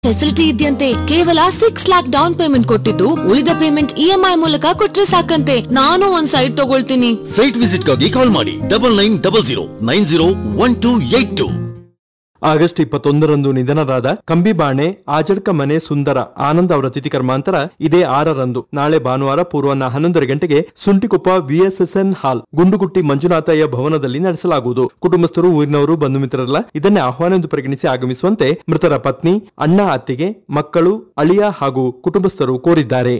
facility ಇದೆಯಂತೆ ಕೇವಲ six lac down payment ಕೊಟ್ಟಿದ್ದು ಉಳಿದ ಪೇಮೆಂಟ್ ಇ ಎಂ ಐ ಮೂಲಕ ಕೊಟ್ರೆ ಸಾಕಂತೆ ನಾನು ಒಂದ್ ಸೈಟ್ ತಗೊಳ್ತೀನಿ ಸೈಟ್ ವಿಸಿಟ್ಗಾಗಿ ಕಾಲ್ ಮಾಡಿ double nine double zero nine zero one two eight two August ಇಪ್ಪತ್ತೊಂದರಂದು ನಿಧನರಾದ ಕಂಬಿಬಾಣೆ ಆಜಡ್ಕ ಮನೆ ಸುಂದರ ಆನಂದ್ ಅವರ ತಿಥಿ ಕರ್ಮಾಂತರ ಇದೇ ಆರರಂದು ನಾಳೆ ಭಾನುವಾರ ಪೂರ್ವಾಹ್ನ ಹನ್ನೊಂದರ ಗಂಟೆಗೆ ಸುಂಟಿಕೊಪ್ಪ ವಿಎಸ್ಎಸ್ಎನ್ ಹಾಲ್ ಗುಂಡುಗುಟ್ಟಿ ಮಂಜುನಾಥಯ್ಯ ಭವನದಲ್ಲಿ ನಡೆಸಲಾಗುವುದು ಕುಟುಂಬಸ್ಥರು ಊರಿನವರು ಬಂಧು ಮಿತ್ರರೆಲ್ಲ ಇದನ್ನೇ ಆಹ್ವಾನವೆಂದು ಪರಿಗಣಿಸಿ ಆಗಮಿಸುವಂತೆ ಮೃತರ ಪತ್ನಿ ಅಣ್ಣ ಅತ್ತಿಗೆ ಮಕ್ಕಳು ಅಳಿಯ ಹಾಗೂ ಕುಟುಂಬಸ್ಥರು ಕೋರಿದ್ದಾರೆ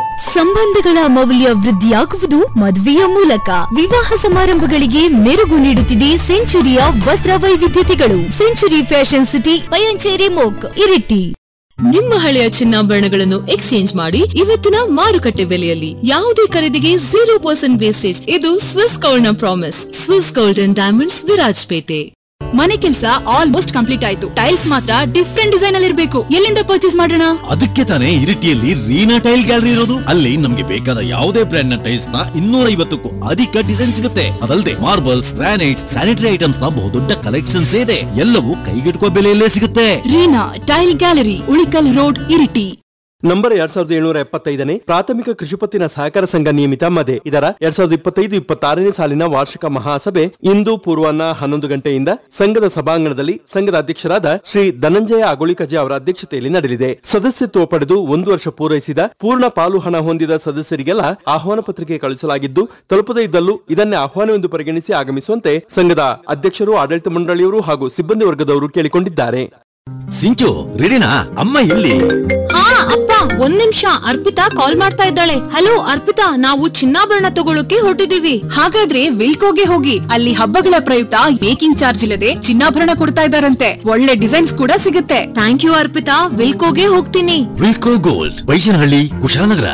ಸಂಬಂಧಗಳ ಮೌಲ್ಯ ವೃದ್ಧಿಯಾಗುವುದು ಮದುವೆಯ ಮೂಲಕ ವಿವಾಹ ಸಮಾರಂಭಗಳಿಗೆ ಮೆರುಗು ನೀಡುತ್ತಿದೆ ಸೆಂಚುರಿಯ ವಸ್ತ್ರ ವೈವಿಧ್ಯತೆಗಳು ಸೆಂಚುರಿ ಫ್ಯಾಷನ್ ಸಿಟಿ ಪಯಂಚೇರಿ ಮೋಕ್ ಇರಿಟಿ ನಿಮ್ಮ ಹಳೆಯ ಚಿನ್ನಾಭರಣಗಳನ್ನು ಎಕ್ಸ್ಚೇಂಜ್ ಮಾಡಿ ಇವತ್ತಿನ ಮಾರುಕಟ್ಟೆ ಬೆಲೆಯಲ್ಲಿ ಯಾವುದೇ ಖರೀದಿಗೆ ಜೀರೋ ಪರ್ಸೆಂಟ್ ವೇಸ್ಟೇಜ್ ಇದು ಸ್ವಿಸ್ ಗೋಲ್ಡ್ ನ promise Swiss gold and diamonds Virajpet ಮನೆ ಕೆಲಸ ಆಲ್ಮೋಸ್ಟ್ ಕಂಪ್ಲೀಟ್ ಆಯ್ತು ಟೈಲ್ಸ್ ಮಾತ್ರ ಡಿಫ್ರೆಂಟ್ ಡಿಸೈನ್ ಅಲ್ಲಿ ಇರಬೇಕು ಎಲ್ಲಿಂದ ಪರ್ಚೇಸ್ ಮಾಡೋಣ ಅದಕ್ಕೆ ತಾನೇ ಇರಿಟಿಯಲ್ಲಿ ರೀನಾ ಟೈಲ್ ಗ್ಯಾಲರಿ ಇರೋದು ಅಲ್ಲಿ ನಮ್ಗೆ ಬೇಕಾದ ಯಾವುದೇ ಬ್ರ್ಯಾಂಡ್ ನ ಟೈಲ್ಸ್ ನ ಇನ್ನೂರ ಐವತ್ತಕ್ಕೂ ಅಧಿಕ ಡಿಸೈನ್ ಸಿಗುತ್ತೆ ಅದಲ್ಲದೆ ಮಾರ್ಬಲ್ಸ್ ಗ್ರಾನೈಟ್ಸ್ ಸ್ಯಾನಿಟರಿ ಐಟಮ್ಸ್ ನ ಬಹುದೊಡ್ಡ ಕಲೆಕ್ಷನ್ಸ್ ಇದೆ ಎಲ್ಲವೂ ಕೈಗೆಟುಕುವ ಬೆಲೆಯಲ್ಲೇ ಸಿಗುತ್ತೆ Reena tile gallery Ulikal road Iritty number ಎರಡ್ ಸಾವಿರದ ಏಳ್ನೂರ ಎಪ್ಪತ್ತೈದನೇ ಪ್ರಾಥಮಿಕ ಕೃಷಿಪತ್ತಿನ ಸಹಕಾರ ಸಂಘ ನಿಯಮಿತ ಮದೆ ಇದರ ಎರಡ್ ಸಾವಿರದ ಇಪ್ಪತ್ತೈದು ಇಪ್ಪತ್ತಾರನೇ ಸಾಲಿನ ವಾರ್ಷಿಕ ಮಹಾಸಭೆ ಇಂದು ಪೂರ್ವಾಹ್ನ ಹನ್ನೊಂದು ಗಂಟೆಯಿಂದ ಸಂಘದ ಸಭಾಂಗಣದಲ್ಲಿ ಸಂಘದ ಅಧ್ಯಕ್ಷರಾದ ಶ್ರೀ ಧನಂಜಯ ಅಗುಳಿಕಜೆ ಅವರ ಅಧ್ಯಕ್ಷತೆಯಲ್ಲಿ ನಡೆಯಲಿದೆ ಸದಸ್ಯತ್ವ ಪಡೆದು ಒಂದು ವರ್ಷ ಪೂರೈಸಿದ ಪೂರ್ಣ ಪಾಲು ಹಣ ಹೊಂದಿದ ಸದಸ್ಯರಿಗೆಲ್ಲ ಆಹ್ವಾನ ಪತ್ರಿಕೆ ಕಳುಹಿಸಲಾಗಿದ್ದು ತಲುಪದೇ ಇದ್ದಲ್ಲೂ ಇದನ್ನೇ ಆಹ್ವಾನವೆಂದು ಪರಿಗಣಿಸಿ ಆಗಮಿಸುವಂತೆ ಸಂಘದ ಅಧ್ಯಕ್ಷರು ಆಡಳಿತ ಮಂಡಳಿಯವರು ಹಾಗೂ ಸಿಬ್ಬಂದಿ ವರ್ಗದವರು ಕೇಳಿಕೊಂಡಿದ್ದಾರೆ ಸಿಂಚು ರೆಡಿನಾ ಅಮ್ಮ ಇಲ್ಲಿ ಹಾ ಅಪ್ಪ ಒಂದ್ ನಿಮಿಷ ಅರ್ಪಿತಾ ಕಾಲ್ ಮಾಡ್ತಾ ಇದ್ದಾಳೆ ಹಲೋ ಅರ್ಪಿತಾ ನಾವು ಚಿನ್ನಾಭರಣ ತಗೊಳಕ್ಕೆ ಹೊರಟಿದೀವಿ ಹಾಗಾದ್ರೆ ವಿಲ್ಕೋಗೆ ಹೋಗಿ ಅಲ್ಲಿ ಹಬ್ಬಗಳ ಪ್ರಯುಕ್ತ ಮೇಕಿಂಗ್ ಚಾರ್ಜ್ ಇಲ್ಲದೆ ಚಿನ್ನಾಭರಣ ಕೊಡ್ತಾ ಇದಾರಂತೆ ಒಳ್ಳೆ ಡಿಸೈನ್ಸ್ ಕೂಡ ಸಿಗುತ್ತೆ ಥ್ಯಾಂಕ್ ಯು ಅರ್ಪಿತಾ ವಿಲ್ಕೋಗೆ ಹೋಗ್ತೀನಿ ವಿಲ್ಕೋ ಗೋಲ್ಡ್ ಬೈಶನಹಳ್ಳಿ ಕುಶಾಲನಗರ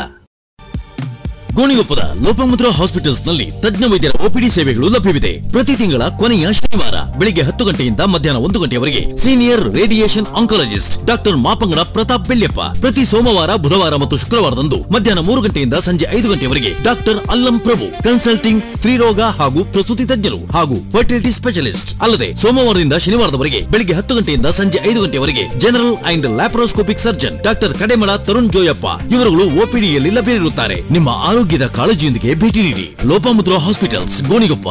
ಗೋಣಿಗೊಪ್ಪದ ಲೋಪಮುದ್ರಾ ಹಾಸ್ಪಿಟಲ್ಸ್ ನಲ್ಲಿ ತಜ್ಞ ವೈದ್ಯರ ಒಪಿಡಿ ಸೇವೆಗಳು ಲಭ್ಯವಿದೆ ಪ್ರತಿ ತಿಂಗಳ ಕೊನೆಯ ಶನಿವಾರ ಬೆಳಿಗ್ಗೆ ಹತ್ತು ಗಂಟೆಯಿಂದ ಮಧ್ಯಾಹ್ನ ಒಂದು ಗಂಟೆಯವರೆಗೆ senior radiation oncologist doctor Mapangada Pratap Belliappa ಪ್ರತಿ ಸೋಮವಾರ ಬುಧವಾರ ಮತ್ತು ಶುಕ್ರವಾರದಂದು ಮಧ್ಯಾಹ್ನ ಮೂರು ಗಂಟೆಯಿಂದ ಸಂಜೆ ಐದು ಗಂಟೆಯವರೆಗೆ ಡಾಕ್ಟರ್ ಅಲ್ಲಂ ಪ್ರಭು ಕನ್ಸಲ್ಟಿಂಗ್ ಸ್ತ್ರೀರೋಗ ಹಾಗೂ ಪ್ರಸೂತಿ ತಜ್ಞರು ಹಾಗೂ ಫರ್ಟಿಲಿಟಿ ಸ್ಪೆಷಲಿಸ್ಟ್ ಅಲ್ಲದೆ ಸೋಮವಾರದಿಂದ ಶನಿವಾರದವರೆಗೆ ಬೆಳಿಗ್ಗೆ ಹತ್ತು ಗಂಟೆಯಿಂದ ಸಂಜೆ ಐದು ಗಂಟೆಯವರೆಗೆ general and laparoscopic surgeon doctor Kademala Tarun Joyappa ಇವರುಗಳು ಒಪಿಡಿಯಲ್ಲಿ ಲಭ್ಯರಿರುತ್ತಾರೆ ನಿಮ್ಮ ಆರೋಗ್ಯದ ಕಾಳಜಿಯೊಂದಿಗೆ ಭೇಟಿ ನೀಡಿ ಲೋಪಮುದ್ರಾ ಹಾಸ್ಪಿಟಲ್ಸ್ ಗೋಣಿಗೊಪ್ಪ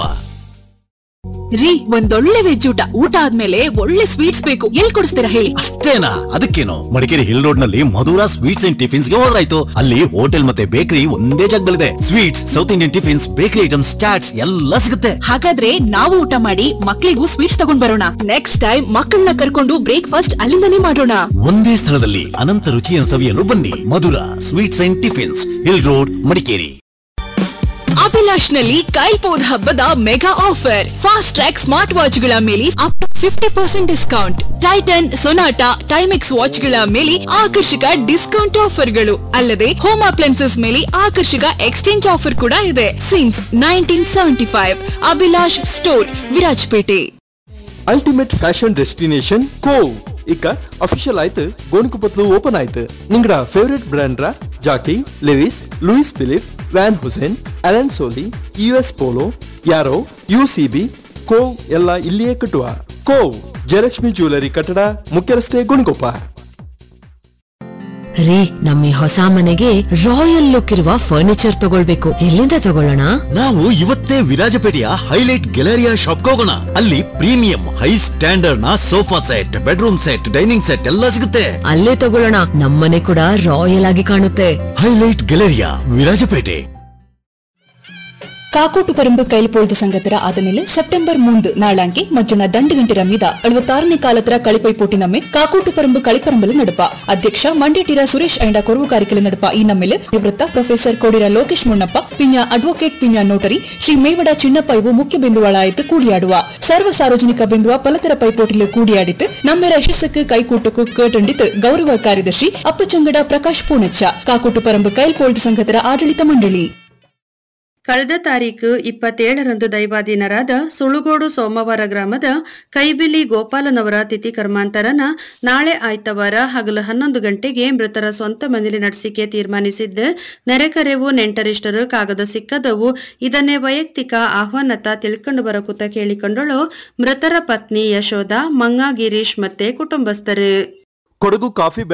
ರೀ ಒಂದೊಳ್ಳೆ ವೆಜ್ ಊಟ ಊಟ ಆದ್ಮೇಲೆ ಒಳ್ಳೆ ಸ್ವೀಟ್ಸ್ ಬೇಕು ಎಲ್ಲಿ ಕೊಡಿಸ್ತೀರಾ ಹೇಳಿ ಅಷ್ಟೇನಾ ಅದಕ್ಕೇನು ಮಡಿಕೇರಿ ಹಿಲ್ ರೋಡ್ ನಲ್ಲಿ ಮಧುರಾ ಸ್ವೀಟ್ಸ್ ಅಂಡ್ ಟಿಫಿನ್ಸ್ ಗೆ ಹೋದ್ರಾಯ್ತು ಅಲ್ಲಿ ಹೋಟೆಲ್ ಮತ್ತೆ ಬೇಕರಿ ಒಂದೇ ಜಾಗದಲ್ಲಿದೆ sweets south Indian tiffins bakery items chaats ಎಲ್ಲ ಸಿಗುತ್ತೆ ಹಾಗಾದ್ರೆ ನಾವು ಊಟ ಮಾಡಿ ಮಕ್ಳಿಗೂ ಸ್ವೀಟ್ಸ್ ತಗೊಂಡ್ ಬರೋಣ ನೆಕ್ಸ್ಟ್ ಟೈಮ್ ಮಕ್ಕಳನ್ನ ಕರ್ಕೊಂಡು ಬ್ರೇಕ್ಫಾಸ್ಟ್ ಅಲ್ಲಿಂದನೇ ಮಾಡೋಣ ಒಂದೇ ಸ್ಥಳದಲ್ಲಿ ಅನಂತ ರುಚಿಯನ್ನು ಸವಿಯಲು ಬನ್ನಿ Madhura sweets and tiffins hill road Madikeri Abhilash ನಲ್ಲಿ ಕೈಲ್ಪೋದ್ ಹಬ್ಬದ mega offer fast track smart watch ಗಳ ಮೇಲೆ up to fifty percent discount Titan Sonata Timex watch ಗಳ ಮೇಲೆ ಆಕರ್ಷಕ ಡಿಸ್ಕೌಂಟ್ ಆಫರ್ಗಳು ಅಲ್ಲದೆ ಹೋಮ್ ಅಪ್ಲೈನ್ಸಸ್ ಮೇಲೆ ಆಕರ್ಷಕ ಎಕ್ಸ್ಚೇಂಜ್ ಆಫರ್ ಕೂಡ ಇದೆ since nineteen seventy five Abhilash store Virajpet ultimate fashion destination ಕೋವ್ ಇಕ್ಕ ಅಫಿಷಿಯಲ್ ಆಯ್ತು ಗೋಣಿಕೊಪ್ಪತ್ಲು ಓಪನ್ ಆಯ್ತು ನಿಂಗಡ ಫೇವರೇಟ್ ಬ್ರ್ಯಾಂಡ್ ರ Jockey Levi's Louis Philippe Van Heusen Allen Solly U S Polo ಯಾರೋ ಯು ಸಿ ಬಿ ಕೋವ್ ಎಲ್ಲ ಇಲ್ಲಿಯೇ ಕಟ್ಟುವ ಕೋವ್ ಜಯಲಕ್ಷ್ಮಿ ಜ್ಯುವೆಲರಿ ಕಟ್ಟಡ ಮುಖ್ಯ ರಸ್ತೆ ಗೋಣಿಕೊಪ್ಪ ರೀ ನಮ್ಮ ಈ ಹೊಸ ಮನೆಗೆ ರಾಯಲ್ ಲುಕ್ ಇರುವ ಫರ್ನಿಚರ್ ತಗೊಳ್ಬೇಕು ಎಲ್ಲಿಂದ ತಗೊಳ್ಳೋಣ ನಾವು ಇವತ್ತೇ ವಿರಾಜಪೇಟೆಯ ಹೈಲೈಟ್ ಗ್ಯಾಲರಿಯಾ ಶಾಪ್ ಹೋಗೋಣ ಅಲ್ಲಿ ಪ್ರೀಮಿಯಂ ಹೈ ಸ್ಟ್ಯಾಂಡರ್ಡ್ ನ sofa set bedroom set dining set ಎಲ್ಲ ಸಿಗುತ್ತೆ ಅಲ್ಲೇ ತಗೊಳ್ಳೋಣ ನಮ್ಮನೆ ಕೂಡ ರಾಯಲ್ ಆಗಿ ಕಾಣುತ್ತೆ ಹೈಲೈಟ್ ಗ್ಯಾಲರಿಯಾ ವಿರಾಜಪೇಟೆ ಕಾಕೋಟು ಪರಂಬು ಕೈಲಿಪೊಳ್ದು ಸಂಗತರ ಆದಮೇಲೆ ಸೆಪ್ಟೆಂಬರ್ ಮೂಂದು ನಾಳಾಂಕೆ ಮಜ್ಜನ ದಂಡುಗಂಟೆ ರಮ್ಮಿದ ಅಳವತ್ತಾರನೇ ಕಾಲತ್ರ ಕಳಿಪೈಪೋಟಿ ನಮ್ಮೆ ಕಾಕೋಟು ಪರಂಬು ಕಳಿಪರಂಬಲು ನಡುಪ ಅಧ್ಯಕ್ಷ ಮಂಡ್ಯಟಿರ ಸುರೇಶ್ ಐಂಡ ಕೊರವು ಕಾರಿಕಲ ನಡುಪ ಈ ನಮ್ಮೆಲೆ ನಿವೃತ್ತ ಪ್ರೊಫೆಸರ್ ಕೋಡಿರ ಲೋಕೇಶ್ ಮುನ್ನಪ್ಪ ಪಿಂಜ ಅಡ್ವೊಕೇಟ್ ಪಿಂಜ ನೋಟರಿ ಶ್ರೀ ಮೇವಡ ಚಿನ್ನಪ್ಪ ಇವು ಮುಖ್ಯ ಬಿಂದುವಾಳಾಯಿತು ಕೂಡಿಯಾಡುವ ಸರ್ವ ಸಾರ್ವಜನಿಕ ಬಿಂದುವ ಪಲತರ ಪೈಪೋಟಿಲು ಕೂಡಿಯಾಡಿತು ನಮ್ಮೆರ ಯಶಸ್ಸುக்கு ಕೈಕೂಟಕ್ಕೂ ಕೇಟಂಡಿತು ಗೌರವ ಕಾರ್ಯದರ್ಶಿ ಅಪ್ಪಚಂಗಡ ಪ್ರಕಾಶ್ ಪೂಣಚ್ಚ ಕಾಕೋಟು ಪರಂಬು ಕೈಲ್ಪೋಳ್ದು ಸಂಘತರ ಆಡಳಿತ ಮಂಡಳಿ ಕಳೆದ ತಾರೀಕು ಇಪ್ಪತ್ತೇಳರಂದು ದೈವಾಧೀನರಾದ ಸುಳುಗೋಡು ಸೋಮವಾರ ಗ್ರಾಮದ ಕೈಬಿಲಿ ಗೋಪಾಲನವರ ತಿಥಿ ಕರ್ಮಾಂತರನ ನಾಳೆ ಆಯ್ತವಾರ ಹಗಲು ಹನ್ನೊಂದು ಗಂಟೆಗೆ ಮೃತರ ಸ್ವಂತ ಮನೆಯಲ್ಲಿ ನಡೆಸಿಕೆ ತೀರ್ಮಾನಿಸಿದ್ದ ನೆರೆಕರೆವು ನೆಂಟರಿಷ್ಟರು ಕಾಗದ ಸಿಕ್ಕದವು ಇದನ್ನೇ ವೈಯಕ್ತಿಕ ಆಹ್ವಾನತ ತಿಳ್ಕೊಂಡು ಬರಕುತ್ತ ಕೇಳಿಕೊಂಡಳು ಮೃತರ ಪತ್ನಿ ಯಶೋಧ ಮಂಗ ಗಿರೀಶ್ ಮತ್ತೆ ಕುಟುಂಬಸ್ಥರು ಕೊಡಗು ಕಾಫಿ